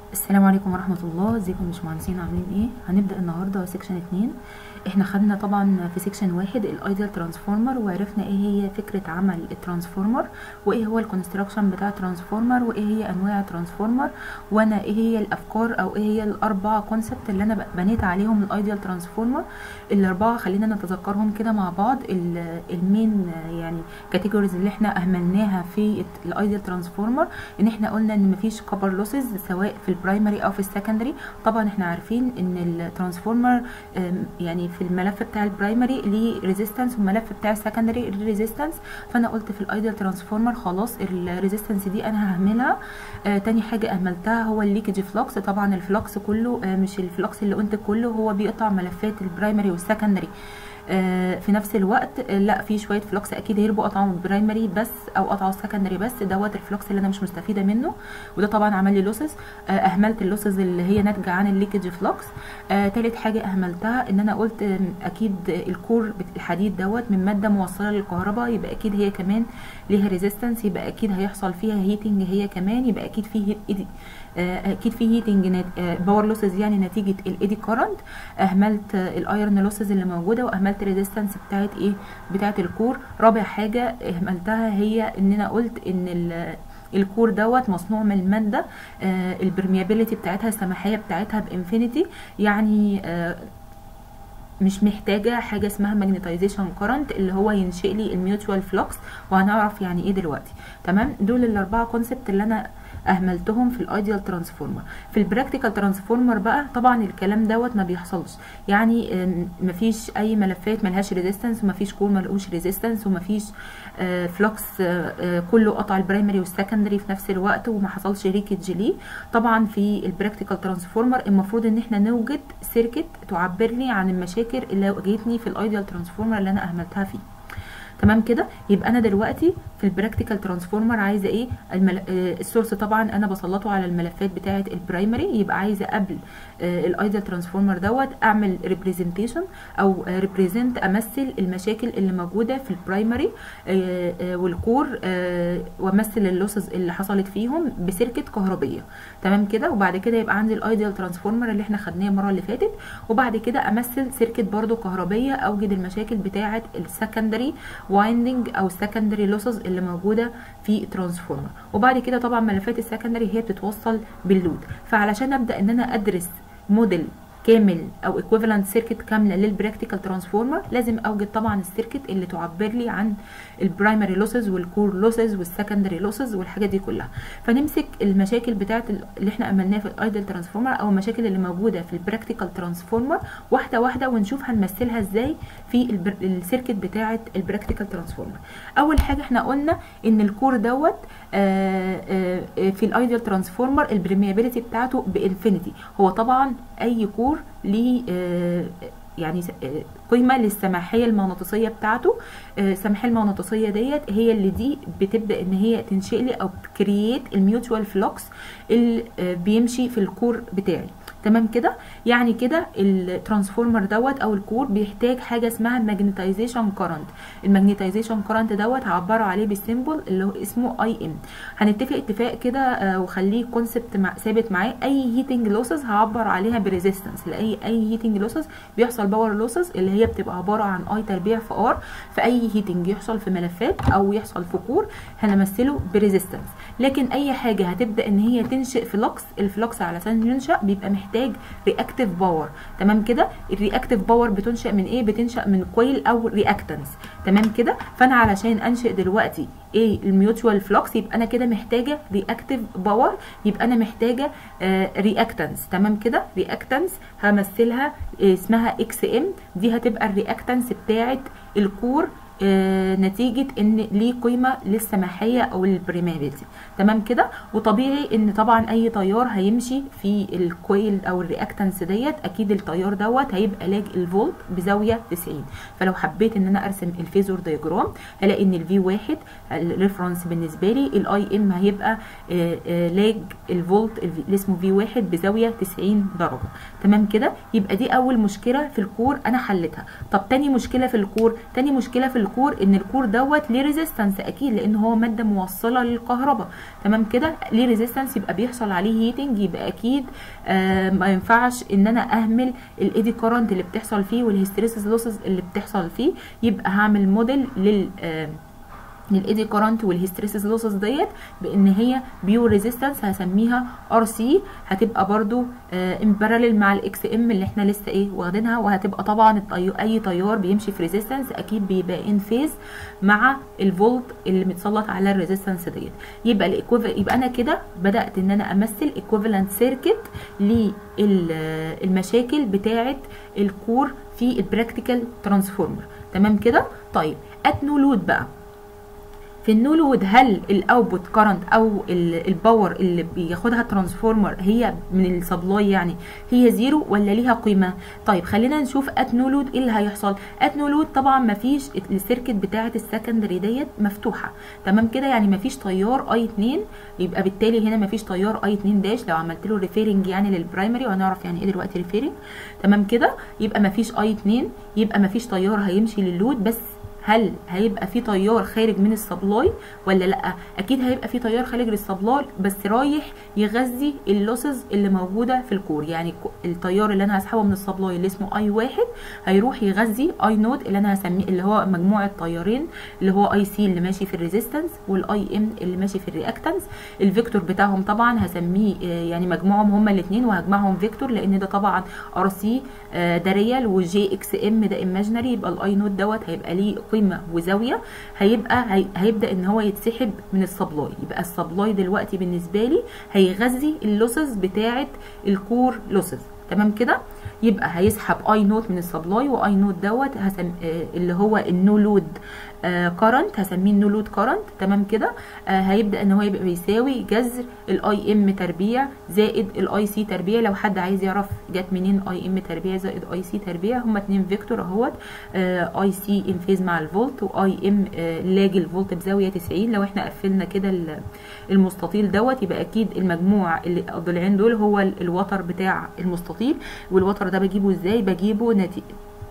السلام عليكم ورحمة الله ازيكم يا باشمهندسين عاملين ايه هنبدأ النهاردة سيكشن اتنين احنا خدنا طبعا في سيكشن واحد الايديال ترانسفورمر وعرفنا ايه هي فكرة عمل الترانسفورمر وايه هو الكونستراكشن بتاع الترانسفورمر وايه هي انواع الترانسفورمر وانا ايه هي الافكار او ايه هي الاربع كونسبت اللي انا بنيت عليهم الايديال ترانسفورمر الاربعة خلينا نتذكرهم كده مع بعض المين يعني كاتيجوريز اللي احنا اهملناها في الايديال ترانسفورمر ان احنا قلنا ان مفيش كبر لوسز سواء في البرايمري او في السكندري طبعا احنا عارفين ان الترانسفورمر يعني في الملف بتاع البرايمري ليه ريزيستنس والملف بتاع السكندري ليه ريزيستنس فانا قلت في الايديال ترانسفورمر خلاص الريزيستنس دي انا ههملها آه تاني حاجه اهملتها هو الليكج فلوكس طبعا الفلوكس كله آه مش الفلوكس اللي قلت كله هو بيقطع ملفات البرايمري والسكندري آه في نفس الوقت آه لا في شويه فلوكس اكيد هيربوا قطعوا البرايمري بس او قطعوا السكندري بس دوت الفلوكس اللي انا مش مستفيده منه وده طبعا عمل لي لوسز آه اهملت اللوسز اللي هي ناتجه عن الليكج فلوكس تالت حاجه اهملتها ان انا قلت اكيد الكور الحديد دوت من ماده موصله للكهرباء يبقى اكيد هي كمان ليها ريزيستنس يبقى اكيد هيحصل فيها هيتنج هي كمان يبقى اكيد فيه اكيد في هيتنج باور لوسز يعني نتيجه الايدي كارنت اهملت الايرن لوسز اللي موجوده واهملت الريزيستنس بتاعت ايه بتاعت الكور رابع حاجه اهملتها هي ان انا قلت ان الكور دوت مصنوع من الماده آه البرميابيليتي بتاعتها السماحيه بتاعتها بانفينيتي يعني آه مش محتاجه حاجه اسمها ماجنتايزيشن كارنت اللي هو ينشئ لي الميوتشوال فلوكس وهنعرف يعني ايه دلوقتي تمام دول الاربعه كونسبت اللي انا اهملتهم في الايديال ترانسفورمر في البراكتيكال ترانسفورمر بقى طبعا الكلام دوت ما بيحصلش يعني مفيش اي ملفات ملهاش ريزيستنس ومفيش كور ملهوش ريزيستنس ومفيش فلوكس كله قطع البرايمري والسكندري في نفس الوقت وما حصلش ريكج ليه طبعا في البراكتيكال ترانسفورمر المفروض ان احنا نوجد سيركت تعبر لي عن المشاكل اللي واجهتني في الايديال ترانسفورمر اللي انا اهملتها فيه تمام كده يبقى انا دلوقتي في البراكتيكال ترانسفورمر عايزه ايه المل... آه السورس طبعا انا بسلطه على الملفات بتاعه البرايمري يبقى عايزه قبل آه الايديال ترانسفورمر دوت اعمل ريبريزنتيشن او آه ريبريزنت امثل المشاكل اللي موجوده في البرايمري والكور وامثل اللوسز اللي حصلت فيهم بسيركت كهربيه تمام كده وبعد كده يبقى عندي الايديال ترانسفورمر اللي احنا خدناه المره اللي فاتت وبعد كده امثل سيركت برده كهربيه اوجد المشاكل بتاعه السكندري وايندنج او السكندري لوسز اللي موجوده في ترانسفورمر وبعد كده طبعا ملفات السكندري هي بتتوصل باللود فعلشان ابدا ان انا ادرس موديل كامل او ايكويفالنت سيركت كامله للبراكتيكال ترانسفورمر لازم اوجد طبعا السيركت اللي تعبر لي عن البرايمري لوسز والكور لوسز والسكندري لوسز والحاجات دي كلها فنمسك المشاكل بتاعه اللي احنا املناها في الايدل ترانسفورمر او المشاكل اللي موجوده في البراكتيكال ترانسفورمر واحده واحده ونشوف هنمثلها ازاي في السيركت بتاعه البراكتيكال ترانسفورمر اول حاجه احنا قلنا ان الكور دوت آآ آآ في الايدل ترانسفورمر البريميابيليتي بتاعته بانفينيتي هو طبعا اي كور ليه يعني قيمه للسماحيه المغناطيسيه بتاعته السماحيه المغناطيسيه ديت هي اللي دي بتبدا ان هي تنشئ لي او تكرييت الميوتوال فلوكس اللي بيمشي في الكور بتاعي تمام كده يعني كده الترانسفورمر دوت او الكور بيحتاج حاجه اسمها ماجنتايزيشن كارنت الماجنتايزيشن كارنت دوت هعبره عليه بالسيمبل اللي هو اسمه اي ام هنتفق اتفاق كده آه وخليه كونسبت مع ثابت معاه اي هيتنج لوسز هعبر عليها بريزيستنس لاي اي هيتنج لوسز بيحصل باور لوسز اللي هي بتبقى عباره عن اي تربيع في ار في اي هيتنج يحصل في ملفات او يحصل في كور هنمثله بريزيستنس لكن اي حاجه هتبدا ان هي تنشئ فلوكس الفلوكس علشان ينشا بيبقى محتاج محتاج رياكتيف باور تمام كده الرياكتيف باور بتنشا من ايه بتنشا من كويل او رياكتنس تمام كده فانا علشان انشئ دلوقتي ايه الميوتوال فلوكس يبقى انا كده محتاجه رياكتيف باور يبقى انا محتاجه آه رياكتنس تمام كده رياكتنس همثلها آه اسمها اكس ام دي هتبقى الرياكتنس بتاعه الكور آه نتيجة ان ليه قيمة للسماحية او البريمابيلتي تمام كده وطبيعي ان طبعا اي تيار هيمشي في الكويل او الرياكتنس ديت اكيد التيار دوت هيبقى لاج الفولت بزاوية 90 فلو حبيت ان انا ارسم الفيزور دياجرام هلاقي ان الفي واحد الريفرنس بالنسبة لي الاي ام هيبقى آه آه لاج الفولت اللي اسمه في واحد بزاوية 90 درجة تمام كده يبقى دي اول مشكلة في الكور انا حلتها طب تاني مشكلة في الكور تاني مشكلة في الكور الكور ان الكور دوت ليه ريزيستنس اكيد لان هو ماده موصله للكهرباء تمام كده ليه ريزيستنس يبقى بيحصل عليه هيتنج يبقى اكيد آه ما ينفعش ان انا اهمل الايدي كورنت اللي بتحصل فيه والهستريسيس لوسز اللي بتحصل فيه يبقى هعمل موديل لل آه للايدي كورنت والهستريسيس لوسز ديت بان هي بيور ريزيستنس هسميها ار سي هتبقى برضو ان باراليل مع الاكس ام اللي احنا لسه ايه واخدينها وهتبقى طبعا الطي... اي تيار بيمشي في ريزيستنس اكيد بيبقى ان فيز مع الفولت اللي متسلط على الريزيستنس ديت يبقى الايكويف يبقى انا كده بدات ان انا امثل ايكويفالنت سيركت للمشاكل بتاعه الكور في البراكتيكال ترانسفورمر تمام كده طيب ات نو لود بقى في النو لود هل الاوتبوت كارنت او الباور اللي بياخدها الترانسفورمر هي من السبلاي يعني هي زيرو ولا ليها قيمه طيب خلينا نشوف ات نو لود ايه اللي هيحصل ات نو لود طبعا ما فيش السيركت بتاعه السكندري ديت مفتوحه تمام كده يعني ما فيش تيار اي 2 يبقى بالتالي هنا ما فيش تيار اي 2 داش لو عملت له ريفيرنج يعني للبرايمري وهنعرف يعني ايه دلوقتي ريفيرنج تمام كده يبقى ما فيش اي 2 يبقى ما فيش تيار هيمشي لللود بس هل هيبقى في تيار خارج من السبلاي ولا لا اكيد هيبقى في تيار خارج للسبلاي بس رايح يغذي اللوسز اللي موجوده في الكور يعني التيار اللي انا هسحبه من السبلاي اللي اسمه اي واحد هيروح يغذي اي نود اللي انا هسميه اللي هو مجموعه تيارين اللي هو اي سي اللي ماشي في الريزيستنس والاي ام اللي ماشي في الرياكتنس الفيكتور بتاعهم طبعا هسميه يعني مجموعهم هما الاثنين وهجمعهم فيكتور لان ده طبعا ار سي ده ريال وجي اكس ام ده ايماجينري يبقى الاي نود دوت هيبقى ليه قيمه وزاويه هيبقى هي هيبدا ان هو يتسحب من السبلاي يبقى السبلاي دلوقتي بالنسبه لي هيغذي اللوسز بتاعه الكور لوسز تمام كده يبقى هيسحب اي نوت من السبلاي واي نوت دوت هسم... آه اللي هو النو لود كارنت آه هسميه النو لود كارنت تمام كده آه هيبدا ان هو يبقى بيساوي جذر الاي ام تربيع زائد الاي سي تربيع لو حد عايز يعرف جت منين اي ام تربيع زائد اي سي تربيع هما اتنين فيكتور اهوت اي سي ان فيز مع الفولت واي ام لاج الفولت بزاويه 90 لو احنا قفلنا كده المستطيل دوت يبقى اكيد المجموع اللي الضلعين دول هو الوتر بتاع المستطيل والوتر ده بجيبه ازاي بجيبه نتيجه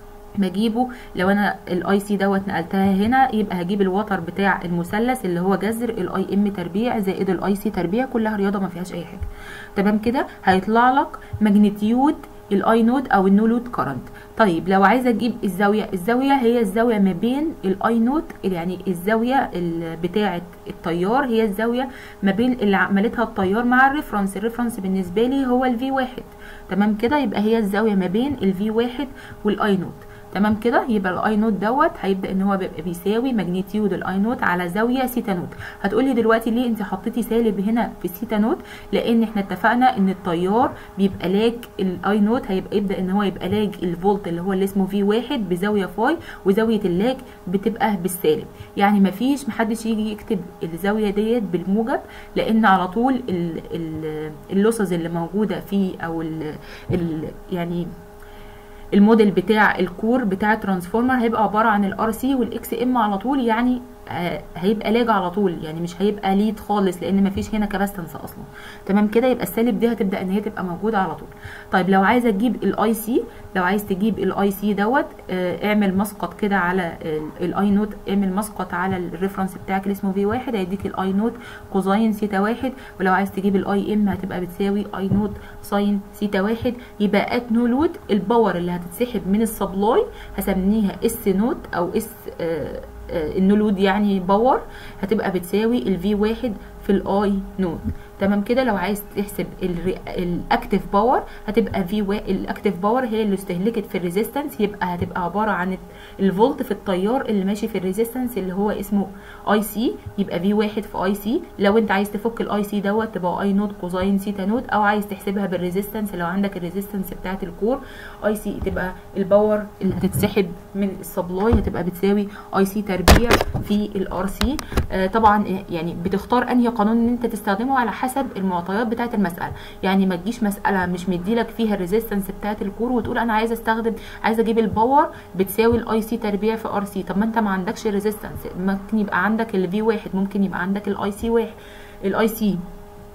بجيبه لو انا الاي سي دوت نقلتها هنا يبقى هجيب الوتر بتاع المثلث اللي هو جذر الاي ام تربيع زائد الاي سي تربيع كلها رياضه ما فيهاش اي حاجه تمام كده هيطلع لك ماجنتيود الاي نود او النو لود كارنت طيب لو عايزه اجيب الزاويه الزاويه هي الزاويه ما بين الاي نود يعني الزاويه بتاعه التيار هي الزاويه ما بين اللي عملتها التيار مع الريفرنس الريفرنس بالنسبه لي هو الفي واحد تمام كده يبقى هي الزاويه ما بين الفي واحد والاي نود تمام كده يبقى الاي نوت دوت هيبدا ان هو بيبقى بيساوي ماجنتيود الاي نوت على زاويه سيتا نوت هتقولي دلوقتي ليه انت حطيتي سالب هنا في سيتا نوت لان احنا اتفقنا ان التيار بيبقى لاج الاي نوت هيبقى يبدا ان هو يبقى لاج الفولت اللي هو اللي اسمه في واحد بزاويه فاي وزاويه اللاج بتبقى بالسالب يعني مفيش محدش يجي يكتب الزاويه ديت بالموجب لان على طول اللوسز اللي موجوده فيه او ال ال يعني الموديل بتاع الكور بتاع الترانسفورمر هيبقى عباره عن الار سي والاكس ام على طول يعني هيبقى لاج على طول يعني مش هيبقى ليد خالص لان مفيش هنا كاباستنس اصلا تمام كده يبقى السالب دي هتبدا ان هي تبقى موجوده على طول طيب لو عايزه تجيب الاي سي لو عايز تجيب الاي سي دوت اعمل مسقط كده على الاي نوت اعمل مسقط على الريفرنس بتاعك اللي اسمه في واحد هيديك الاي نوت كوزاين سيتا واحد ولو عايز تجيب الاي ام هتبقى بتساوي اي نوت ساين سيتا واحد يبقى ات نو لود الباور اللي هتتسحب من السبلاي هسميها اس نوت او اس آه النولود يعني باور هتبقى بتساوي الفي واحد في الاي نود تمام كده لو عايز تحسب الاكتف باور هتبقى في الاكتف باور هي اللي استهلكت في الريزيستنس يبقى هتبقى عباره عن الفولت في التيار اللي ماشي في الريزيستنس اللي هو اسمه اي سي يبقى في واحد في اي سي لو انت عايز تفك الاي سي دوت تبقى اي نود كوزاين سيتا نود او عايز تحسبها بالريزيستنس لو عندك الريزيستنس بتاعه الكور اي سي تبقى الباور اللي هتتسحب من السبلاي هتبقى بتساوي اي سي تربيع في الار سي آه طبعا يعني بتختار انهي قانون ان انت تستخدمه على حسب المعطيات بتاعه المساله يعني ما تجيش مساله مش مديلك فيها الريزيستنس بتاعه الكور وتقول انا عايزه استخدم عايزه اجيب الباور بتساوي الاي سي تربيع في ار سي طب ما انت ما عندكش ريزيستنس ممكن يبقى عندك الفي واحد ممكن يبقى عندك الاي سي واحد الاي سي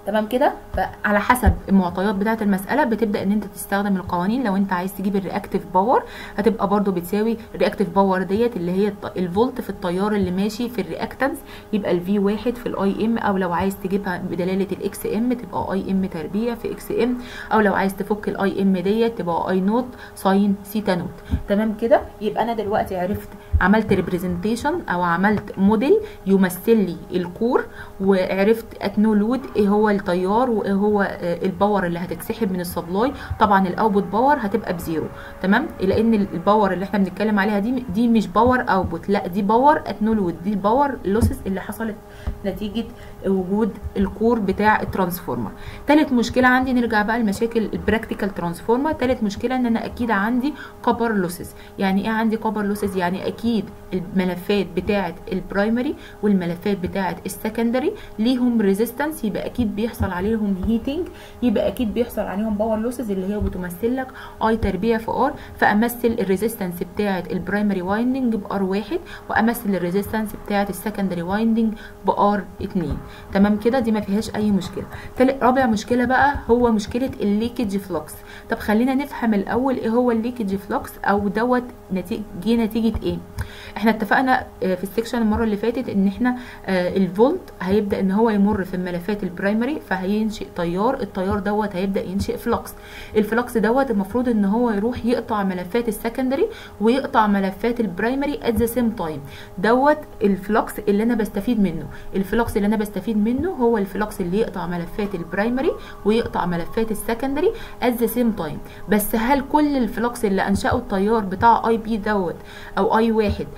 تمام كده فعلى حسب المعطيات بتاعه المساله بتبدا ان انت تستخدم القوانين لو انت عايز تجيب الرياكتيف باور هتبقى برده بتساوي الرياكتيف باور ديت اللي هي الفولت في التيار اللي ماشي في الرياكتنس يبقى الفي واحد في الاي ام او لو عايز تجيبها بدلاله الاكس ام تبقى اي ام تربيع في اكس ام او لو عايز تفك الاي ام ديت تبقى اي نوت ساين سيتا نوت تمام كده يبقى انا دلوقتي عرفت عملت ريبريزنتيشن او عملت موديل يمثل لي الكور وعرفت اتنو لود ايه هو التيار وايه هو الباور اللي هتتسحب من السبلاي طبعا الاوتبوت باور هتبقى بزيرو تمام لان الباور اللي احنا بنتكلم عليها دي دي مش باور اوتبوت لا دي باور اتنو لود دي الباور لوسز اللي حصلت نتيجه وجود الكور بتاع الترانسفورمر تالت مشكله عندي نرجع بقى لمشاكل البراكتيكال ترانسفورمر تالت مشكله ان انا اكيد عندي كوبر لوسز يعني ايه عندي كوبر لوسز يعني اكيد الملفات بتاعه البرايمري والملفات بتاعه السكندري ليهم ريزيستنس يبقى اكيد بيحصل عليهم هيتنج يبقى اكيد بيحصل عليهم باور لوسز اللي هي بتمثل لك اي تربيع في ار فامثل الريزيستنس بتاعه البرايمري وايندنج بار واحد وامثل الريزيستنس بتاعه السكندري وايندنج بار 2 تمام كده دي ما فيهاش اي مشكله تالت رابع مشكله بقى هو مشكله الليكج فلوكس طب خلينا نفهم الاول ايه هو الليكج فلوكس او دوت نتيجه جه نتيجه ايه احنا اتفقنا في السكشن المره اللي فاتت ان احنا الفولت هيبدا ان هو يمر في الملفات البرايمري فهينشئ تيار التيار دوت هيبدا ينشئ فلوكس الفلوكس دوت المفروض ان هو يروح يقطع ملفات السكندري ويقطع ملفات البرايمري ات ذا سيم تايم دوت الفلوكس اللي انا بستفيد منه الفلوكس اللي انا بستفيد منه هو الفلوكس اللي يقطع ملفات البرايمري ويقطع ملفات السكندري ات ذا سيم تايم بس هل كل الفلوكس اللي انشاه التيار بتاع اي بي دوت او اي واحد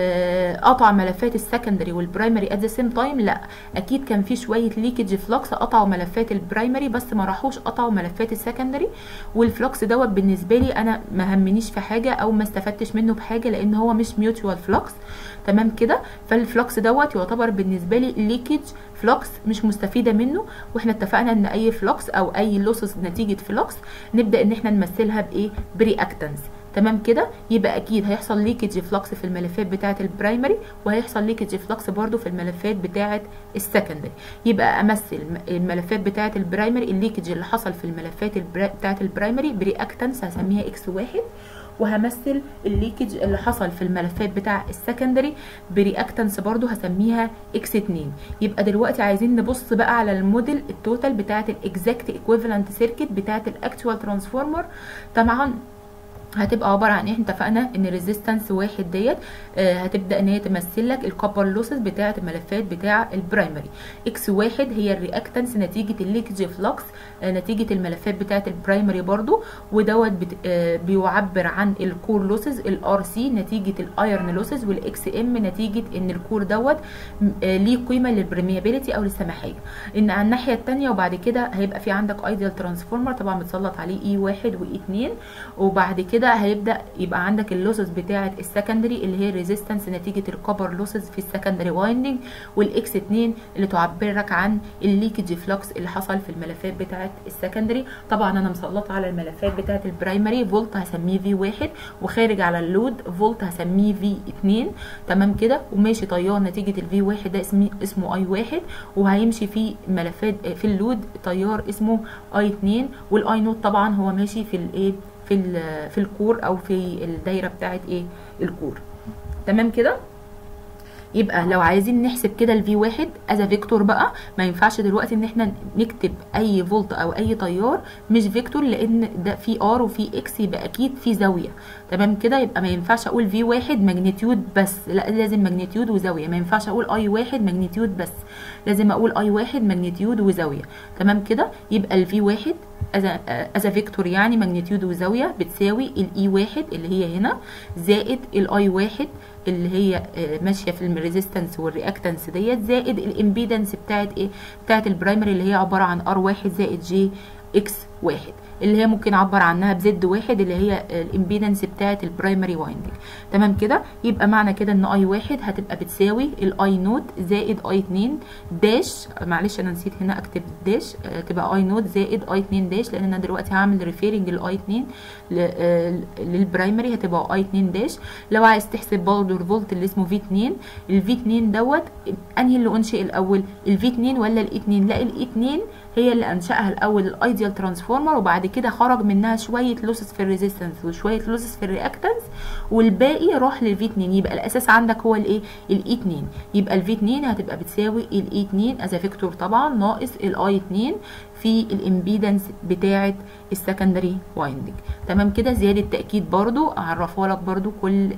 آه قطع ملفات السكندري والبرايمري ات ذا سيم تايم لا اكيد كان في شويه ليكج فلوكس قطعوا ملفات البرايمري بس ما راحوش قطعوا ملفات السكندري والفلوكس دوت بالنسبه لي انا ما همنيش في حاجه او ما استفدتش منه بحاجه لان هو مش ميوتوال فلوكس تمام كده فالفلوكس دوت يعتبر بالنسبه لي ليكج فلوكس مش مستفيده منه واحنا اتفقنا ان اي فلوكس او اي لوسز نتيجه فلوكس نبدا ان احنا نمثلها بايه برياكتنس تمام كده يبقى اكيد هيحصل ليكج فلوكس في الملفات بتاعه البرايمري وهيحصل ليكج فلوكس برده في الملفات بتاعه السكندري يبقى امثل الملفات بتاعه البرايمري الليكج اللي حصل في الملفات البرا... بتاعه البرايمري برياكتنس هسميها اكس واحد وهمثل الليكج اللي حصل في الملفات بتاع السكندري برياكتنس برضو هسميها اكس 2 يبقى دلوقتي عايزين نبص بقى على الموديل التوتال بتاعه الاكزاكت ايكويفالنت سيركت بتاعه الاكتوال ترانسفورمر طبعا هتبقى عباره عن ايه احنا اتفقنا ان ريزيستنس واحد ديت آه هتبدا ان هي تمثل لك الكوبر لوسز بتاعه الملفات بتاع البرايمري اكس واحد هي الرياكتنس نتيجه الليكج فلوكس آه نتيجه الملفات بتاعه البرايمري برضو ودوت آه بيعبر عن الكور لوسز الار سي نتيجه الايرن لوسز والاكس ام نتيجه ان الكور دوت آه ليه قيمه للبرميابيليتي او للسماحيه ان على الناحيه الثانيه وبعد كده هيبقى في عندك ايديال ترانسفورمر طبعا متسلط عليه اي واحد واي 2 وبعد كده كده هيبدا يبقى عندك اللوسز بتاعه السكندري اللي هي ريزيستنس نتيجه الكوبر لوسز في السكندري وايندنج والاكس 2 اللي تعبر لك عن الليكج فلوكس اللي حصل في الملفات بتاعه السكندري طبعا انا مسلطه على الملفات بتاعه البرايمري فولت هسميه في 1 وخارج على اللود فولت هسميه في 2 تمام كده وماشي تيار نتيجه الفي 1 ده اسمه اسمه اي 1 وهيمشي في ملفات في اللود تيار اسمه اي 2 والاي نوت طبعا هو ماشي في الايه في في الكور او في الدايره بتاعه ايه الكور تمام كده يبقى لو عايزين نحسب كده الفي واحد از فيكتور بقى ما ينفعش دلوقتي ان احنا نكتب اي فولت او اي تيار مش فيكتور لان ده في ار وفي اكس يبقى اكيد في زاويه تمام كده يبقى ما ينفعش اقول في واحد ماجنتيود بس لا لازم ماجنتيود وزاويه ما ينفعش اقول اي واحد ماجنتيود بس لازم اقول اي واحد ماجنتيود وزاويه تمام كده يبقى الفي واحد از فيكتور يعني ماجنتيود وزاويه بتساوي الاي واحد اللي هي هنا زائد الاي واحد اللي هي ماشيه في الريزيستنس والرياكتنس ديت زائد الامبيدنس بتاعت ايه بتاعت البرايمري اللي هي عباره عن ار واحد زائد جي اكس واحد اللي هي ممكن اعبر عنها بزد واحد اللي هي الامبيدنس بتاعه البرايمري وايندنج تمام كده يبقى معنى كده ان اي واحد هتبقى بتساوي الاي نوت زائد اي 2 داش معلش انا نسيت هنا اكتب داش تبقى اي نوت زائد اي 2 داش لان انا دلوقتي هعمل ريفيرنج للاي 2 للبرايمري هتبقى اي 2 داش لو عايز تحسب برضه الفولت اللي اسمه في 2 الفي 2 دوت انهي اللي انشئ الاول الفي 2 ولا الاي 2 لا الاي 2 هي اللي انشاها الاول الايديال ترانسفورمر وبعد كده خرج منها شويه لوسز في الريزيستنس وشويه لوسز في الرياكتنس والباقي راح للفي 2 يبقى الاساس عندك هو الايه الاي 2 يبقى الفي 2 هتبقى بتساوي الاي 2 از فيكتور طبعا ناقص الاي 2 في الامبيدنس بتاعه السكندري وايندنج تمام كده زياده تاكيد برضو اعرفها لك برضو كل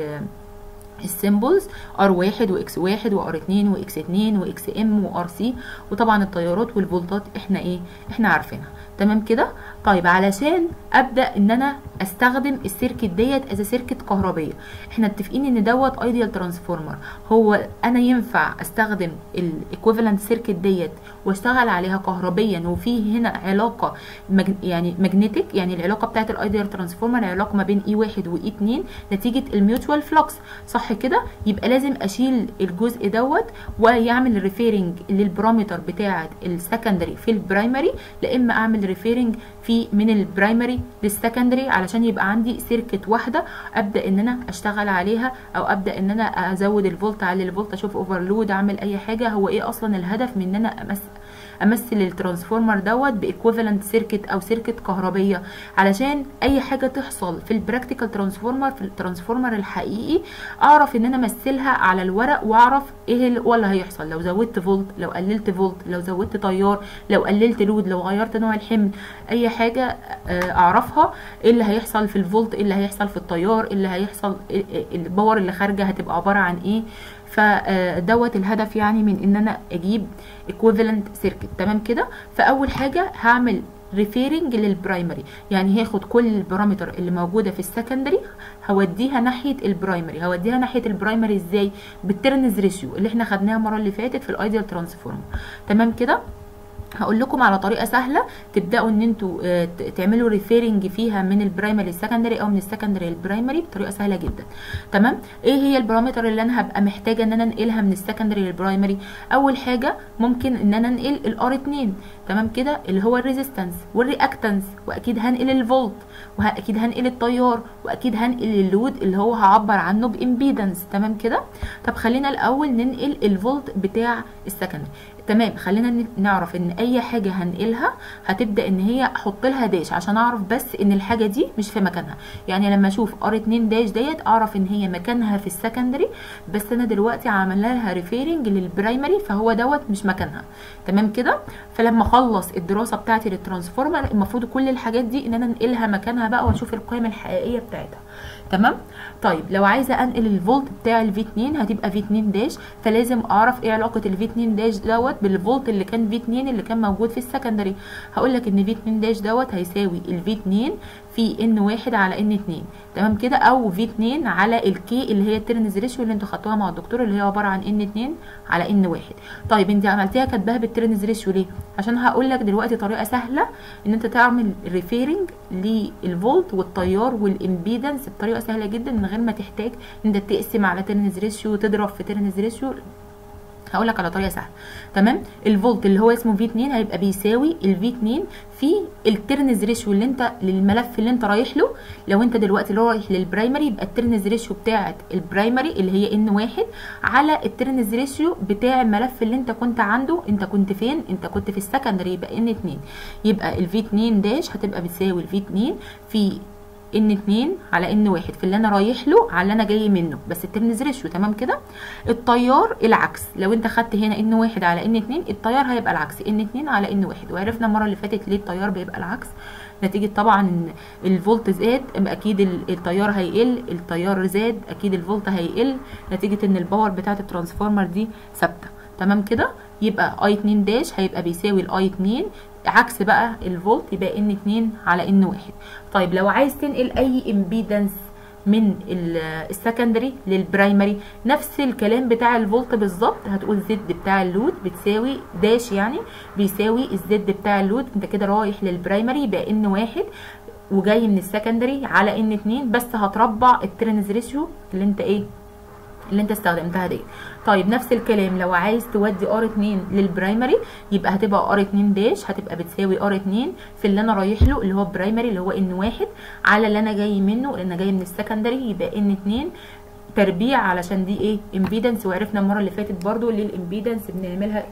السيمبلز ار واحد واكس واحد وار اتنين واكس اتنين واكس ام وار سي وطبعا التيارات والفولتات احنا ايه احنا عارفينها تمام كده طيب علشان ابدا ان انا استخدم السيركت ديت از سيركت كهربيه احنا متفقين ان دوت ايديال ترانسفورمر هو انا ينفع استخدم الايكويفالنت سيركت ديت واشتغل عليها كهربيا وفي هنا علاقه مج... يعني ماجنتيك يعني العلاقه بتاعت الايديال ترانسفورمر علاقه ما بين اي واحد واي 2 نتيجه الميوتشوال فلوكس صح كده يبقى لازم اشيل الجزء دوت ويعمل ريفيرنج للبارامتر بتاعه السكندري في البرايمري لا اما اعمل ريفيرنج في من البرايمري للسكندري علشان يبقى عندي سيركت واحده ابدا ان انا اشتغل عليها او ابدا ان انا ازود الفولت على الفولت اشوف اوفرلود اعمل اي حاجه هو ايه اصلا الهدف من ان انا امس امثل الترانسفورمر دوت بايكويفالنت سيركت او سيركت كهربيه علشان اي حاجه تحصل في البراكتيكال ترانسفورمر في الترانسفورمر الحقيقي اعرف ان انا امثلها على الورق واعرف ايه اللي هيحصل لو زودت فولت لو قللت فولت لو زودت تيار لو قللت لود لو غيرت نوع الحمل اي حاجه اعرفها ايه اللي هيحصل في الفولت ايه اللي هيحصل في التيار ايه اللي هيحصل الباور اللي خارجه هتبقى عباره عن ايه فدوت الهدف يعني من ان انا اجيب equivalent circuit تمام كده فاول حاجه هعمل ريفيرنج للبرايمري يعني هاخد كل البارامتر اللي موجوده في السكندري هوديها ناحيه البرايمري هوديها ناحيه البرايمري ازاي بالترنز ريشيو اللي احنا خدناها المره اللي فاتت في الايديال ترانسفورم تمام كده هقول لكم على طريقه سهله تبداوا ان انتوا تعملوا ريفيرنج فيها من البرايمري للسكندري او من السكندري للبرايمري بطريقه سهله جدا تمام ايه هي البارامتر اللي انا هبقى محتاجه ان انا انقلها من السكندري للبرايمري اول حاجه ممكن ان انا انقل الار 2 تمام كده اللي هو الريزيستنس والرياكتنس واكيد هنقل الفولت واكيد هنقل التيار واكيد هنقل اللود اللي هو هعبر عنه بامبيدنس تمام كده طب خلينا الاول ننقل الفولت بتاع السكندري تمام خلينا نعرف ان اي حاجه هنقلها هتبدا ان هي احط لها داش عشان اعرف بس ان الحاجه دي مش في مكانها يعني لما اشوف ار 2 داش ديت اعرف ان هي مكانها في السكندري بس انا دلوقتي عامله لها ريفيرنج للبرايمري فهو دوت مش مكانها تمام كده فلما اخلص الدراسه بتاعتي للترانسفورمر المفروض كل الحاجات دي ان انا انقلها مكانها بقى واشوف القيم الحقيقيه بتاعتها تمام طيب لو عايزه انقل الفولت بتاع الفي 2 هتبقى في 2 داش فلازم اعرف ايه علاقه الفي 2 داش دوت بالفولت اللي كان في 2 اللي كان موجود في السكندري هقول لك ان في 2 داش دوت هيساوي الفي 2 في ان واحد على ان 2 تمام كده او في 2 على الكي اللي هي الترنز ريشيو اللي انتوا خدتوها مع الدكتور اللي هي عباره عن ان 2 على ان واحد طيب انت عملتيها كاتباها بالترنز ريشيو ليه عشان هقول لك دلوقتي طريقه سهله ان انت تعمل ريفيرنج للفولت والتيار والامبيدنس بطريقه سهله جدا من غير ما تحتاج ان انت تقسم على ترنز ريشيو وتضرب في ترنز ريشيو هقول لك على طريقه سهله تمام الفولت اللي هو اسمه في 2 هيبقى بيساوي الفي 2 في الترنز ريشيو اللي انت للملف اللي انت رايح له لو انت دلوقتي رايح للبرايمري يبقى الترنز ريشيو بتاعه البرايمري اللي هي ان واحد على الترنز ريشيو بتاع الملف اللي انت كنت عنده انت كنت فين انت كنت في السكندري يبقى ان 2 يبقى الفي 2 داش هتبقى بتساوي الفي 2 في ان 2 على ان 1 في اللي انا رايح له على اللي انا جاي منه بس الترنز ريشيو تمام كده التيار العكس لو انت خدت هنا ان 1 على ان 2 التيار هيبقى العكس ان 2 على ان 1 وعرفنا المره اللي فاتت ليه التيار بيبقى العكس نتيجة طبعا ان الفولت زاد اكيد التيار هيقل التيار زاد اكيد الفولت هيقل نتيجة ان الباور بتاعت الترانسفورمر دي ثابتة تمام كده يبقى اي 2 داش هيبقى بيساوي الاي 2 عكس بقى الفولت يبقى ان 2 على ان 1 طيب لو عايز تنقل اي امبيدنس من السكندري للبرايمري نفس الكلام بتاع الفولت بالظبط هتقول زد بتاع اللود بتساوي داش يعني بيساوي الزد بتاع اللود انت كده رايح للبرايمري يبقى ان واحد وجاي من السكندري على ان 2 بس هتربع الترنز ريشيو اللي انت ايه اللي انت استخدمتها دي طيب نفس الكلام لو عايز تودي ار 2 للبرايمري يبقى هتبقى ار 2 داش هتبقى بتساوي ار 2 في اللي انا رايح له اللي هو برايمري اللي هو ان واحد على اللي انا جاي منه اللي انا جاي من السكندري يبقى ان 2 تربيع علشان دي ايه امبيدنس وعرفنا المره اللي فاتت برضو ليه الامبيدنس بنعملها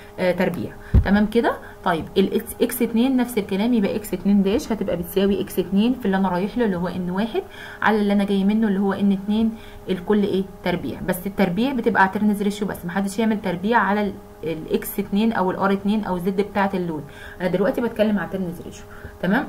آه تربيع تمام كده طيب الاكس 2 نفس الكلام يبقى اكس 2 داش هتبقى بتساوي اكس 2 في اللي انا رايح له اللي هو ان واحد على اللي انا جاي منه اللي هو ان 2 الكل ايه تربيع بس التربيع بتبقى على ترنز ريشيو بس محدش يعمل تربيع على الاكس 2 او الار 2 او الزد بتاعه اللود انا دلوقتي بتكلم على ترنز ريشيو تمام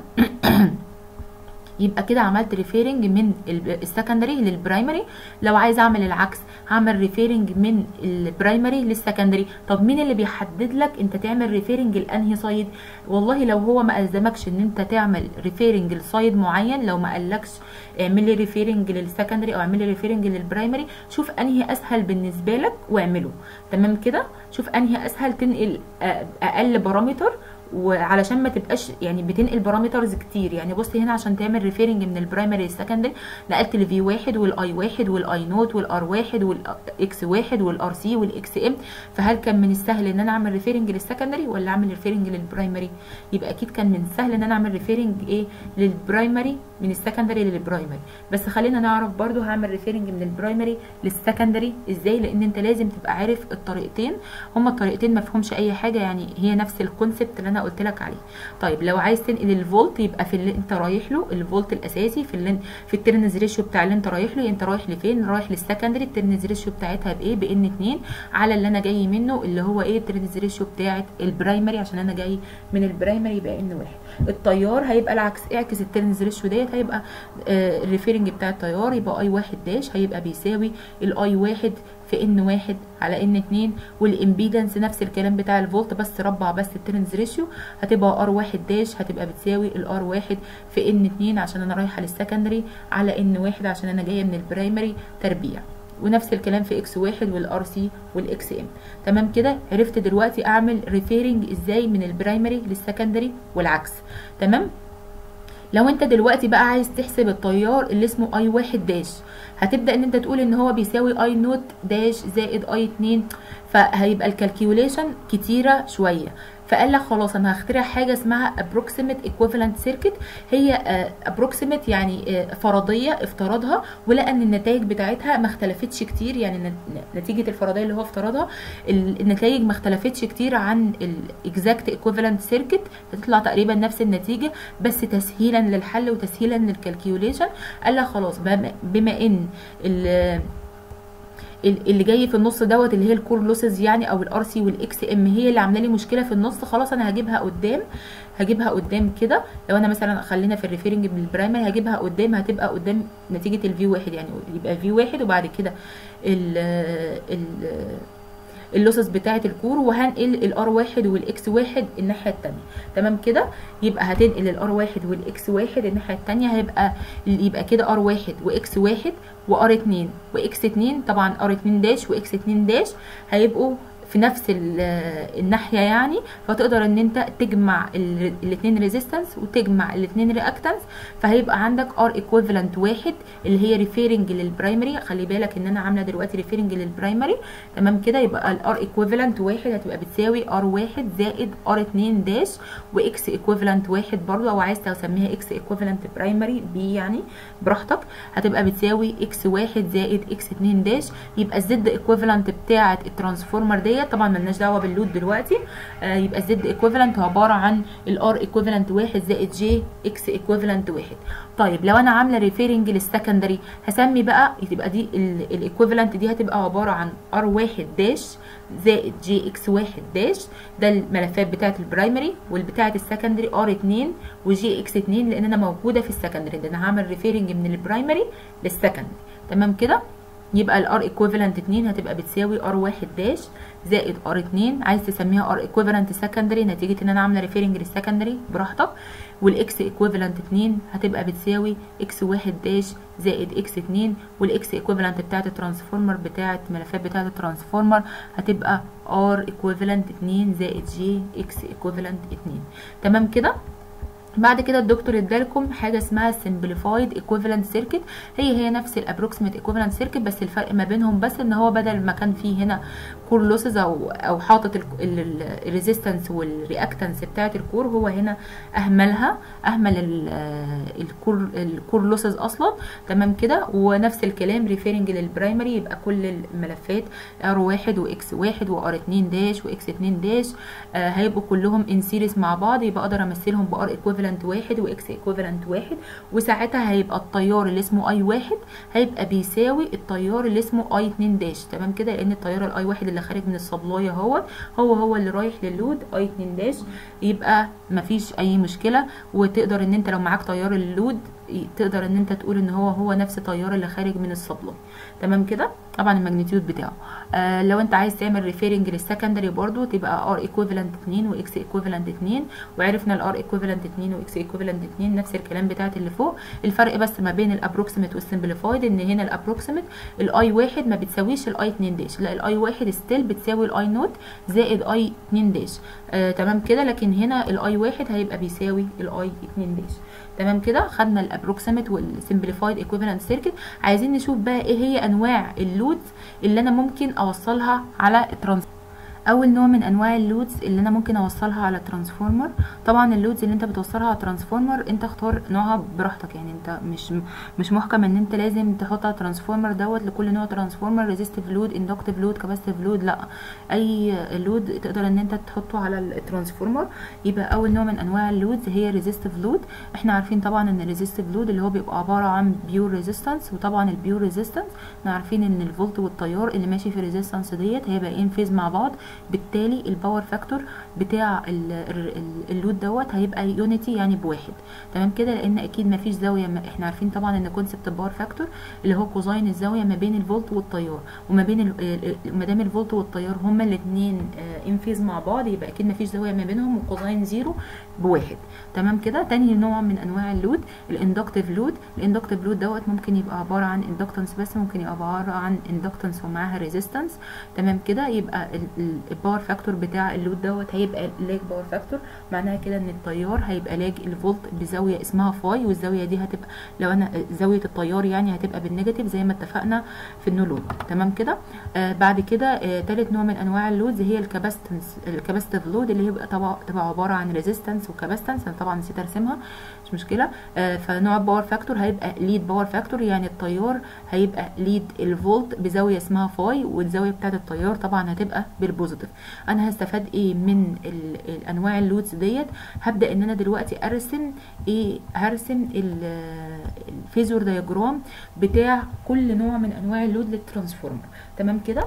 يبقى كده عملت ريفيرنج من السكندري للبرايمري لو عايز اعمل العكس هعمل ريفيرنج من البرايمري للسكندري طب مين اللي بيحدد لك انت تعمل ريفيرنج لانهي سايد والله لو هو ما الزمكش ان انت تعمل ريفيرنج لسايد معين لو ما قالكش اعمل لي ريفيرنج للسكندري او اعمل لي ريفيرنج للبرايمري شوف انهي اسهل بالنسبه لك واعمله تمام كده شوف انهي اسهل تنقل اقل بارامتر وعلشان ما تبقاش يعني بتنقل بارامترز كتير يعني بص هنا عشان تعمل ريفيرنج من البرايمري للسكندري نقلت الفي واحد والاي واحد والاي نوت والار واحد والاكس واحد والار سي والاكس ام فهل كان من السهل ان انا اعمل ريفيرنج للسكندري ولا اعمل ريفيرنج للبرايمري يبقى اكيد كان من السهل ان انا اعمل ريفيرنج ايه للبرايمري من السكندري للبرايمري بس خلينا نعرف برضو هعمل ريفيرنج من البرايمري للسكندري ازاي لان انت لازم تبقى عارف الطريقتين هما الطريقتين ما فيهمش اي حاجه يعني هي نفس الكونسبت اللي انا قلت لك عليه طيب لو عايز تنقل الفولت يبقى في اللي انت رايح له الفولت الاساسي في اللي في الترنز ريشيو بتاع اللي انت رايح له انت رايح لفين رايح للسكندري الترنز ريشيو بتاعتها بايه بان 2 على اللي انا جاي منه اللي هو ايه الترنز ريشيو بتاعت البرايمري عشان انا جاي من البرايمري يبقى ان واحد التيار هيبقى العكس اعكس الترنز ريشيو ديت هيبقى آه الريفيرنج بتاع التيار يبقى اي واحد داش هيبقى بيساوي الاي واحد في ان واحد على ان اتنين والامبيدنس نفس الكلام بتاع الفولت بس ربع بس الترنز ريشيو هتبقى ار واحد داش هتبقى بتساوي الار واحد في ان اتنين عشان انا رايحه للسكندري على ان واحد عشان انا جايه من البرايمري تربيع ونفس الكلام في اكس واحد والار سي والاكس ام تمام كده عرفت دلوقتي اعمل ريفيرنج ازاي من البرايمري للسكندري والعكس تمام لو انت دلوقتي بقى عايز تحسب التيار اللي اسمه اي واحد داش هتبدا ان انت تقول ان هو بيساوي اي نوت داش زائد اي اتنين فهيبقى الكالكيوليشن كتيره شويه فقال لك خلاص انا هخترع حاجه اسمها approximate equivalent circuit هي approximate يعني فرضيه افترضها ولقى ان النتائج بتاعتها ما اختلفتش كتير يعني نتيجه الفرضيه اللي هو افترضها النتائج ما اختلفتش كتير عن الاكزاكت equivalent circuit هتطلع تقريبا نفس النتيجه بس تسهيلا للحل وتسهيلا للكالكيوليشن قال لك خلاص بما ان اللي جاي في النص دوت اللي هي الكور لوسز يعني او الار سي والاكس ام هي اللي عامله لي مشكله في النص خلاص انا هجيبها قدام هجيبها قدام كده لو انا مثلا خلينا في الريفيرنج بالبرايمري هجيبها قدام هتبقى قدام نتيجه الفي واحد يعني يبقى في واحد وبعد كده ال ال اللوسز بتاعه الكور وهنقل الار واحد والاكس واحد الناحيه التانية تمام كده يبقى هتنقل الار واحد والاكس واحد الناحيه التانية هيبقى يبقى كده ار واحد واكس واحد وار اتنين واكس اتنين طبعا ار اتنين داش واكس اتنين داش هيبقوا في نفس الناحيه يعني فتقدر ان انت تجمع الاثنين ريزيستنس وتجمع الاثنين رياكتنس فهيبقى عندك ار ايكويفالنت واحد اللي هي ريفيرنج للبرايمري خلي بالك ان انا عامله دلوقتي ريفيرنج للبرايمري تمام كده يبقى الار ايكويفالنت واحد هتبقى بتساوي ار واحد زائد ار اتنين داش واكس ايكويفالنت واحد برضو او عايز تسميها اكس ايكويفالنت برايمري بي يعني براحتك هتبقى بتساوي اكس واحد زائد اكس اتنين داش يبقى الزد ايكويفالنت بتاعه الترانسفورمر ديت طبعا ملناش دعوه باللود دلوقتي آه يبقى الزد ايكويفالنت عباره عن الار ايكويفالنت واحد زائد جي اكس ايكويفالنت واحد طيب لو انا عامله ريفيرنج للسكندري هسمي بقى تبقى دي الايكويفالنت دي هتبقى عباره عن ار واحد داش زائد جي اكس واحد داش ده الملفات بتاعه البرايمري والبتاعه السكندري ار 2 وجي اكس 2 لان انا موجوده في السكندري ده انا هعمل ريفيرنج من البرايمري للسكندري تمام كده يبقى الار ايكويفالنت 2 هتبقى بتساوي ار 1 داش زائد ار 2 عايز تسميها ار ايكويفالنت سكندري نتيجه ان انا عامله ريفيرنج للسكندري براحتك والاكس ايكويفالنت 2 هتبقى بتساوي اكس 1 داش زائد اكس 2 والاكس ايكويفالنت بتاعه الترانسفورمر بتاعه الملفات بتاعه الترانسفورمر هتبقى ار ايكويفالنت 2 زائد جي اكس ايكويفالنت 2 تمام كده بعد كده الدكتور ادالكم حاجه اسمها simplified equivalent circuit هي هي نفس الابروكسيمت equivalent circuit بس الفرق ما بينهم بس ان هو بدل ما كان فيه هنا كور لوسز او او حاطط الريزيستنس والرياكتنس بتاعه الكور هو هنا اهملها اهمل الكور الكور لوسز اصلا تمام كده ونفس الكلام ريفيرنج للبرايمري يبقى كل الملفات ار واحد واكس واحد وار 2 داش واكس 2 داش آه هيبقوا كلهم ان سيريز مع بعض يبقى اقدر امثلهم بار ايكويفالنت واحد واكس ايكويفالنت واحد وساعتها هيبقى التيار اللي اسمه اي واحد هيبقى بيساوي التيار اللي اسمه اي 2 داش تمام كده لان التيار الاي واحد اللي خارج من الصبلايه هو هو هو اللي رايح للود اي 2 داش يبقى مفيش اي مشكله وتقدر ان انت لو معاك تيار اللود تقدر ان انت تقول ان هو هو نفس التيار اللي خارج من الصبلايه تمام كده طبعا الماجنتيود بتاعه آه لو انت عايز تعمل ريفيرنج للسكندري برضو تبقى ار ايكويفالنت 2 واكس ايكويفالنت 2 وعرفنا الار ايكويفالنت 2 واكس ايكويفالنت 2 نفس الكلام بتاعت اللي فوق الفرق بس ما بين الابروكسيمت والسمبليفايد ان هنا الابروكسيمت الاي واحد ما بتساويش الاي 2 داش لا الاي واحد ستيل بتساوي الاي نوت زائد اي 2 داش آه تمام كده لكن هنا الاي واحد هيبقى بيساوي الاي 2 داش تمام كده خدنا الابروكسيمت والسمبليفايد ايكويفالنت سيركت عايزين نشوف بقى ايه هي انواع اللودز اللي انا ممكن اوصلها على الترانس اول نوع من انواع اللودز اللي انا ممكن اوصلها على ترانسفورمر طبعا اللودز اللي انت بتوصلها على ترانسفورمر انت اختار نوعها براحتك يعني انت مش مش محكم ان انت لازم تحط على ترانسفورمر دوت لكل نوع ترانسفورمر ريزيستيف لود اندكتيف لود كاباسيتيف لود لا اي لود تقدر ان انت تحطه على الترانسفورمر يبقى اول نوع من انواع اللودز هي ريزيستيف لود احنا عارفين طبعا ان الريزيستيف لود اللي هو بيبقى عباره عن بيور ريزيستنس وطبعا البيور ريزيستنس احنا عارفين ان الفولت والتيار اللي ماشي في الريزيستنس ديت هيبقى ان فيز مع بعض بالتالي الباور فاكتور بتاع اللود دوت هيبقى يونيتي يعني بواحد تمام كده لان اكيد ما فيش زاويه ما احنا عارفين طبعا ان كونسبت الباور فاكتور اللي هو كوزاين الزاويه ما بين الفولت والتيار وما بين ما دام الفولت والتيار هما الاثنين ان فيز مع بعض يبقى اكيد ما فيش زاويه ما بينهم وكوزاين زيرو بواحد تمام كده تاني نوع من انواع اللود الاندكتيف لود الاندكتيف لود دوت ممكن يبقى عباره عن اندكتنس بس ممكن يبقى عباره عن اندكتنس ومعاها ريزيستنس تمام كده يبقى الباور فاكتور بتاع اللود دوت هيبقى لاج باور فاكتور معناها كده ان التيار هيبقى لاج الفولت بزاويه اسمها فاي والزاويه دي هتبقى لو انا زاويه التيار يعني هتبقى بالنيجاتيف زي ما اتفقنا في النو لود تمام كده آه بعد كده آه تالت نوع من انواع اللودز هي الكاباستنس الكاباستيف لود اللي هي طبعا تبقى عباره عن ريزيستنس وكاباستنس انا طبعا نسيت ارسمها مش مشكله آه فنوع الباور فاكتور هيبقى ليد باور فاكتور يعني التيار هيبقى ليد الفولت بزاويه اسمها فاي والزاويه بتاعه التيار طبعا هتبقى بالبوزيتيف انا هستفاد ايه من الانواع اللودز ديت هبدا ان انا دلوقتي ارسم ايه هرسم الفيزور دياجرام بتاع كل نوع من انواع اللود للترانسفورمر تمام كده